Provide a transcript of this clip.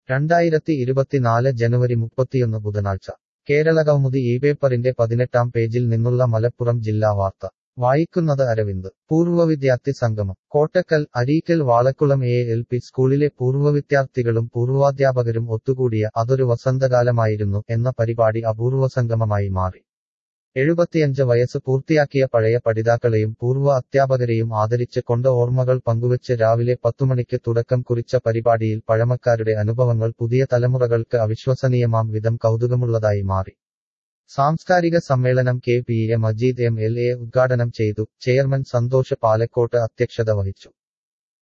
രണ്ടായിരത്തി ഇരുപത്തിനാല് ജനുവരി മുപ്പത്തിയൊന്ന് ബുധനാഴ്ച കേരളകൗമുദി ഈ പേപ്പറിന്റെ പതിനെട്ടാം പേജിൽ നിന്നുള്ള മലപ്പുറം ജില്ലാ വാർത്ത വായിക്കുന്നത് അരവിന്ദ് പൂർവ്വ വിദ്യാർത്ഥി സംഗമം Kottakkal Areekkal Valakkulam A L P സ്കൂളിലെ പൂർവ്വ വിദ്യാർത്ഥികളും പൂർവാധ്യാപകരും ഒത്തുകൂടിയ അതൊരു വസന്തകാലമായിരുന്നു എന്ന പരിപാടി അപൂർവ സംഗമമായി മാറി എഴുപത്തിയഞ്ച് വയസ്സ് പൂർത്തിയാക്കിയ പഴയ പഠിതാക്കളെയും പൂർവ്വ അധ്യാപകരെയും ആദരിച്ച് കൊണ്ട് ഓർമ്മകൾ പങ്കുവച്ച് രാവിലെ പത്തുമണിക്ക് തുടക്കം കുറിച്ച പരിപാടിയിൽ പഴമക്കാരുടെ അനുഭവങ്ങൾ പുതിയ തലമുറകൾക്ക് അവിശ്വസനീയമാം വിധം കൗതുകമുള്ളതായി മാറി സാംസ്കാരിക സമ്മേളനം K P A Majeed M L A ഉദ്ഘാടനം ചെയ്തു ചെയർമാൻ സന്തോഷ് പാലക്കോട്ട് അധ്യക്ഷത വഹിച്ചു